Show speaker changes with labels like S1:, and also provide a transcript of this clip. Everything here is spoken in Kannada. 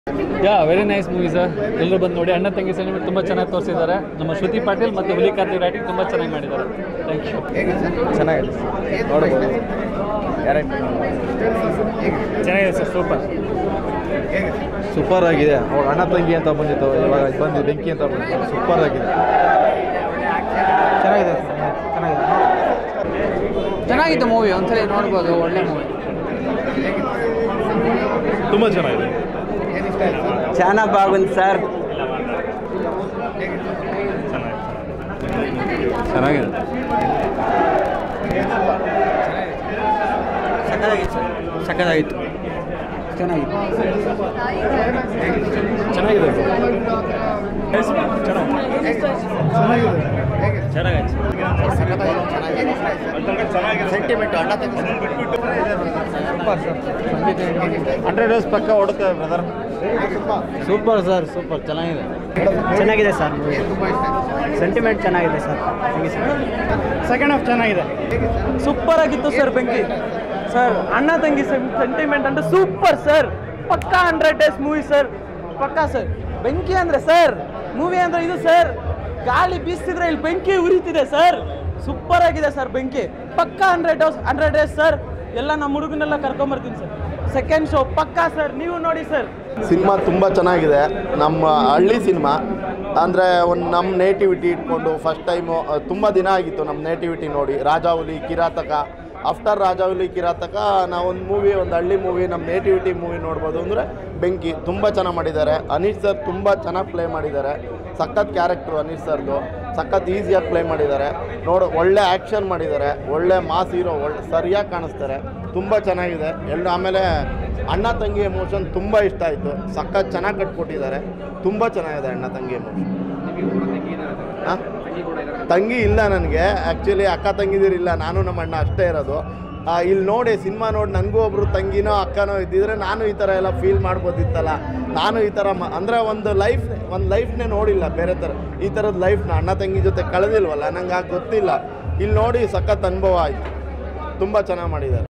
S1: ಯಾ ವೆರಿ ನೈಸ್ ಮೂವಿ ಸರ್ ಎಲ್ಲರೂ ಬಂದು ನೋಡಿ ಅಣ್ಣ ತಂಗಿ ಸಿನಿಮಾ ತುಂಬ ಚೆನ್ನಾಗಿ ತೋರಿಸಿದ್ದಾರೆ ನಮ್ಮ ಶ್ರುತಿ ಪಾಟೀಲ್ ಮತ್ತು ಹುಲಿ ಕಾರ್ತಿಕ್ ರೈಟಿಂಗ್ ತುಂಬ ಚೆನ್ನಾಗಿ ಮಾಡಿದ್ದಾರೆ ಥ್ಯಾಂಕ್ ಯು
S2: ಚೆನ್ನಾಗಿದೆ ನೋಡ್ಬೋದು
S1: ಚೆನ್ನಾಗಿದೆ ಸರ್ ಸೂಪರ್
S2: ಸೂಪರ್ ಆಗಿದೆ ಅವಾಗ ಅಣ್ಣ ತಂಗಿ ಅಂತ ಬಂದಿತ್ತು ಇವಾಗ ಇದು ಬಂದು ಬೆಂಕಿ ಅಂತ ಬಂದಿತ್ತು ಸೂಪರ್ ಆಗಿದೆ ಚೆನ್ನಾಗಿದೆ ಚೆನ್ನಾಗಿದೆ
S3: ಚೆನ್ನಾಗಿತ್ತು ಮೂವಿ ಒಂದ್ಸಲಿ ನೋಡ್ಬೋದು ಒಳ್ಳೆ ಮೂವಿ
S2: ತುಂಬ ಚೆನ್ನಾಗಿದೆ
S4: చాలా బాగుంది సార్
S2: ಚೆನ್ನಾಗಿದೆ
S4: ಸಕ್ಕದಾಗಿತ್ತು
S3: ಚೆನ್ನಾಗಿತ್ತು
S2: ಚೆನ್ನಾಗಿದೆ
S5: ಸೆಂಟಿಮೆಂಟ್ ಅಣ್ಣ ತಂಗಿ
S2: ಹಂಡ್ರೆಡ್ ಡೇಸ್ ಪಕ್ಕ ಹೊಡುತ್ತೆ ಬ್ರದರ್
S4: ಸೂಪರ್ ಸರ್ ಸೂಪರ್ ಚೆನ್ನಾಗಿದೆ ಚೆನ್ನಾಗಿದೆ ಸರ್ ಸೆಂಟಿಮೆಂಟ್ ಚೆನ್ನಾಗಿದೆ ಸರ್
S1: ಸೆಕೆಂಡ್ ಹಾಫ್ ಚೆನ್ನಾಗಿದೆ
S6: ಸೂಪರ್ ಆಗಿತ್ತು ಸರ್ ಬೆಂಕಿ ಸರ್ ಅಣ್ಣ ತಂಗಿ ಸೆಂಟಿಮೆಂಟ್ ಅಂದ್ರೆ ಸೂಪರ್ ಸರ್ ಪಕ್ಕಾ ಹಂಡ್ರೆಡ್ ಡೇಸ್ ಮೂವಿ ಸರ್ ಪಕ್ಕಾ ಸರ್ ಬೆಂಕಿ ಅಂದ್ರೆ ಸರ್ ಮೂವಿ ಅಂದ್ರೆ ಇದು ಸರ್ ಗಾಳಿ ಬೀಸ್ತಿದ್ರೆ ಇಲ್ಲಿ ಬೆಂಕಿ ಉರಿತಿದೆ ಸರ್ ಸೂಪರ್ ಆಗಿದೆ ಸರ್ ಬೆಂಕಿ ಪಕ್ಕಾ hundred days hundred days sir ಎಲ್ಲ ನಮ್ಮ ಹುಡುಗನೆಲ್ಲ ಕರ್ಕೊಂಬರ್ತೀನಿ ಸರ್ ಸೆಕೆಂಡ್ ಶೋ ಪಕ್ಕಾ ಸರ್ ನೀವು ನೋಡಿ ಸರ್
S5: ಸಿನಿಮಾ ತುಂಬ ಚೆನ್ನಾಗಿದೆ ನಮ್ಮ ಹಳ್ಳಿ ಸಿನಿಮಾ ಅಂದರೆ ಒಂದು ನಮ್ಮ ನೇಟಿವಿಟಿ ಇಟ್ಕೊಂಡು ಫಸ್ಟ್ ಟೈಮು ತುಂಬ ದಿನ ಆಗಿತ್ತು ನಮ್ಮ ನೇಟಿವಿಟಿ ನೋಡಿ ರಾಜಾಹುಲಿ ಕಿರಾತಕ ಆಫ್ಟರ್ ರಾಜಾಹುಲಿ ಕಿರಾತಕ ನಾವೊಂದು ಮೂವಿ ಒಂದು ಹಳ್ಳಿ ಮೂವಿ ನಮ್ಮ ನೇಟಿವಿಟಿ ಮೂವಿ ನೋಡ್ಬೋದು ಅಂದರೆ ಬೆಂಕಿ ತುಂಬ ಚೆನ್ನಾಗಿ ಮಾಡಿದ್ದಾರೆ ಅನೀಶ್ ಸರ್ ತುಂಬ ಚೆನ್ನಾಗಿ ಪ್ಲೇ ಮಾಡಿದ್ದಾರೆ ಸಖತ್ ಕ್ಯಾರೆಕ್ಟ್ರು ಅನೀಶ್ ಸರ್ದು ಸಖತ್ ಈಸಿಯಾಗಿ ಪ್ಲೇ ಮಾಡಿದ್ದಾರೆ ನೋಡು ಒಳ್ಳೆ ಆ್ಯಕ್ಷನ್ ಮಾಡಿದ್ದಾರೆ ಒಳ್ಳೆ ಮಾಸ್ ಹೀರೋ ಒಳ್ಳೆ ಸರಿಯಾಗಿ ಕಾಣಿಸ್ತಾರೆ ತುಂಬ ಚೆನ್ನಾಗಿದೆ ಎಲ್ಲ ಆಮೇಲೆ ಅಣ್ಣ ತಂಗಿ ಎಮೋಷನ್ ತುಂಬ ಇಷ್ಟ ಆಯಿತು ಸಖತ್ ಚೆನ್ನಾಗಿ ಕಟ್ಕೊಟ್ಟಿದ್ದಾರೆ ತುಂಬ ಚೆನ್ನಾಗಿದೆ ಅಣ್ಣ ತಂಗಿ ಎಮೋಷನ್ ಹಾಂ ತಂಗಿ ಇಲ್ಲ ನನಗೆ ಆ್ಯಕ್ಚುಲಿ ಅಕ್ಕ ತಂಗಿದಿರಿಲ್ಲ ನಾನು ನಮ್ಮ ಅಣ್ಣ ಅಷ್ಟೇ ಇರೋದು ಆ, ಇಲ್ಲಿ ನೋಡಿ ಸಿನಿಮಾ ನೋಡಿ ನನಗೂ ಒಬ್ರು ತಂಗಿನೋ ಅಕ್ಕನೋ ಇದ್ದಿದ್ರೆ ನಾನು ಈ ಥರ ಎಲ್ಲ ಫೀಲ್ ಮಾಡ್ಬೋದಿತ್ತಲ್ಲ ನಾನು ಈ ಥರ ಮ ಅಂದರೆ ಒಂದು ಲೈಫ್ ಒಂದು ಲೈಫ್ನೇ ನೋಡಿಲ್ಲ ಬೇರೆ ಥರ ಈ ಥರದ ಲೈಫ್ನ ಅಣ್ಣ ತಂಗಿ ಜೊತೆ ಕಳೆದಿಲ್ವಲ್ಲ ನಂಗೆ ಆಗ ಗೊತ್ತಿಲ್ಲ ಇಲ್ಲಿ ನೋಡಿ ಸಖತ್ ಅನುಭವ ಆಯಿತು ತುಂಬ ಚೆನ್ನಾಗಿ ಮಾಡಿದ್ದಾರೆ